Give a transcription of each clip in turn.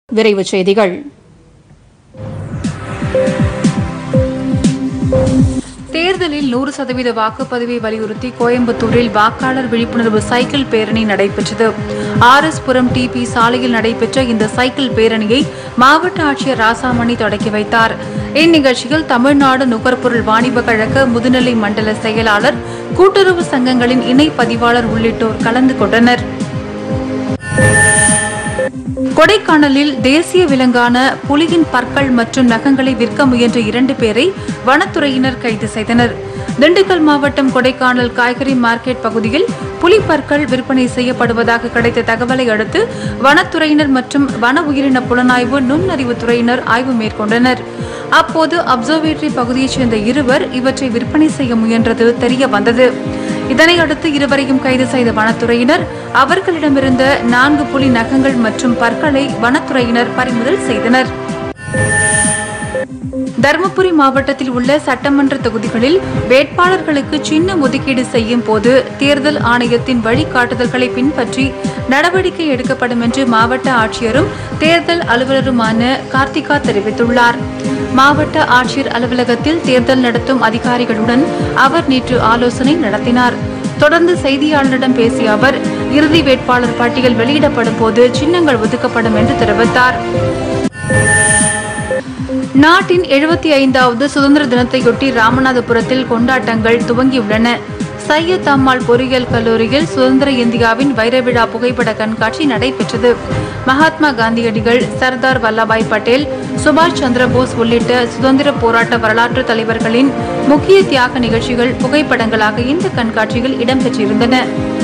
விரைவுச் செய்திகள் தேர்தலில் நூறு சதவீத வாக்குப்பதிவை வலியுறுத்தி கோயம்புத்தூரில் வாக்காளர் விழிப்புணர்வு சைக்கிள் பேரணி நடைபெற்றது ஆர் எஸ் புரம் டிபி சாலையில் நடைபெற்ற இந்த சைக்கிள் பேரணியை மாவட்ட ஆட்சியர் ராசாமணி தொடக்கி வைத்தார் இந்நிகழ்ச்சியில் தமிழ்நாடு நுகர்பொருள் வாணிப கழக முதுநிலை மண்டல செயலாளர் கூட்டுறவு சங்கங்களின் இணை பதிவாளர் உள்ளிட்டோர் கலந்து கொண்டனர் கொடைக்கானலில் தேசிய விலங்கான புலியின் பற்கள் மற்றும் நகங்களை விற்க முயன்ற இரண்டு பேரை வனத்துறையினர் கைது செய்தனர் திண்டுக்கல் மாவட்டம் கொடைக்கானல் காய்கறி மார்க்கெட் பகுதியில் புலி பற்கள் விற்பனை செய்யப்படுவதாக கிடைத்த தகவலை அடுத்து வனத்துறையினர் மற்றும் வன உயிரின புலனாய்வு நுண்ணறிவு துறையினர் ஆய்வு மேற்கொண்டனர் அப்போது அப்சர்வேட்டரி பகுதியைச் சேர்ந்த இருவர் இவற்றை விற்பனை செய்ய முயன்றது தெரிய வந்தது இதனையடுத்து இருவரையும் கைது செய்த வனத்துறையினர் அவர்களிடமிருந்த நான்கு புலி நகங்கள் மற்றும் பற்களை வனத்துறையினர் பறிமுதல் செய்தனர் தருமபுரி மாவட்டத்தில் உள்ள சட்டமன்ற தொகுதிகளில் வேட்பாளர்களுக்கு சின்ன ஒதுக்கீடு செய்யும் போது தேர்தல் ஆணையத்தின் வழிகாட்டுதல்களை பின்பற்றி நடவடிக்கை எடுக்கப்படும் என்று மாவட்ட ஆட்சியரும் தேர்தல் அலுவலருமான கார்த்திகா தெரிவித்துள்ளார் மாவட்ட ஆட்சியர் அலுவலகத்தில் தேர்தல் நடத்தும் அதிகாரிகளுடன் அவர் நேற்று ஆலோசனை நடத்தினார் தொடர்ந்து செய்தியாளரிடம் பேசிய அவர் இறுதி வேட்பாளர் பட்டியல் வெளியிடப்படும் போது சின்னங்கள் ஒதுக்கப்படும் என்று தெரிவித்தார் நாட்டின் எழுபத்தி ஐந்தாவது சுதந்திர தினத்தையொட்டி ராமநாதபுரத்தில் கொண்டாட்டங்கள் துவங்கியுள்ளன சையத் அம்மாள் பொறியியல் கல்லூரியில் சுதந்திர இந்தியாவின் வைர விழா புகைப்பட கண்காட்சி நடைபெற்றது மகாத்மா காந்தியடிகள் சர்தார் வல்லபாய் பட்டேல் சுபாஷ் சந்திர போஸ் உள்ளிட்ட சுதந்திர போராட்ட வரலாற்று தலைவர்களின் முக்கிய தியாக நிகழ்ச்சிகள் புகைப்படங்களாக இந்த கண்காட்சியில் இடம்பெற்றிருந்தன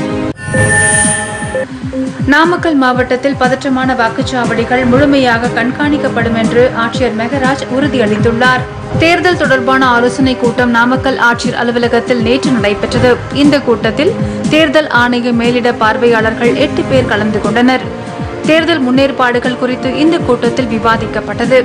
நாமக்கல் மாவட்டத்தில் பதற்றமான வாக்குச்சாவடிகள் முழுமையாக கண்காணிக்கப்படும் என்று ஆட்சியர் மெகராஜ் உறுதியளித்துள்ளார் தேர்தல் தொடர்பான ஆலோசனைக் கூட்டம் நாமக்கல் ஆட்சியர் அலுவலகத்தில் நேற்று நடைபெற்றது இந்த கூட்டத்தில் தேர்தல் ஆணைய மேலிட பார்வையாளர்கள் எட்டு பேர் கலந்து கொண்டனர் தேர்தல் முன்னேற்பாடுகள் குறித்து இந்த கூட்டத்தில் விவாதிக்கப்பட்டது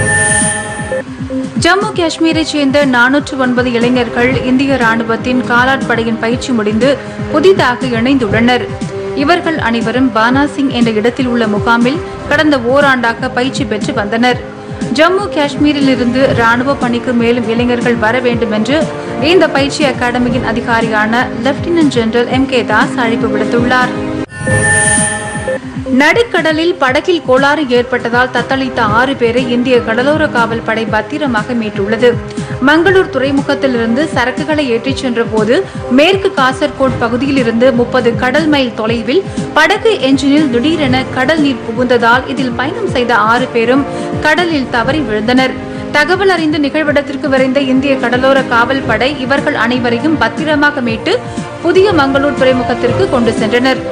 ஜம்மு காஷ்மீரைச் சேர்ந்த நானூற்று ஒன்பது இளைஞர்கள் இந்திய ராணுவத்தின் காலாட்படையின் பயிற்சி முடிந்து புதிதாக இணைந்துள்ளனர் இவர்கள் அனைவரும் பானாசிங் என்ற இடத்தில் உள்ள முகாமில் கடந்த ஓராண்டாக பயிற்சி பெற்று வந்தனர் ஜம்மு காஷ்மீரில் இருந்து ராணுவ பணிக்கு மேலும் இளைஞர்கள் வர வேண்டும் என்று இந்த பயிற்சி அகாடமியின் அதிகாரியான lieutenant general M K Das அழைப்பு விடுத்துள்ளார் நடுக்கடலில் படகில் கோளாறு ஏற்பட்டதால் தத்தளித்த ஆறு பேரை இந்திய கடலோர காவல் படை பத்திரமாக மீட்டுள்ளது மங்களூர் துறைமுகத்திலிருந்து சரக்குகளை ஏற்றிச் சென்ற போது மேற்கு காசர்கோட் பகுதியில் இருந்து முப்பது கடல் மைல் தொலைவில் படகு என்ஜினில் திடீரென கடல் நீர் புகுந்ததால் இதில் பயணம் செய்த ஆறு பேரும் கடலில் தவறி விழுந்தனர் தகவல் அறிந்து நிகழ்விடத்திற்கு விரைந்த இந்திய கடலோர காவல் படை இவர்கள் அனைவரையும் பத்திரமாக மீட்டு புதிய மங்களூர் துறைமுகத்திற்கு கொண்டு சென்றனர்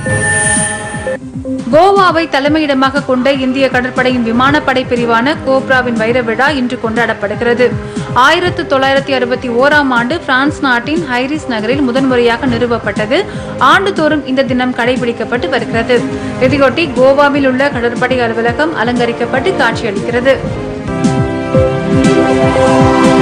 கோவாவை தலைமையிடமாக கொண்ட இந்திய கடற்படையின் விமானப்படை பிரிவான கோப்ராவின் வைர விழா இன்று கொண்டாடப்படுகிறது ஆயிரத்து தொள்ளாயிரத்தி அறுபத்தி ஓராம் ஆண்டு பிரான்ஸ் நாட்டின் ஹைரிஸ் நகரில் முதன்முறையாக நிறுவப்பட்டது ஆண்டுதோறும் இந்த தினம் கடைபிடிக்கப்பட்டு வருகிறது இதையொட்டி கோவாவில் உள்ள கடற்படை அலுவலகம் அலங்கரிக்கப்பட்டு காட்சியளிக்கிறது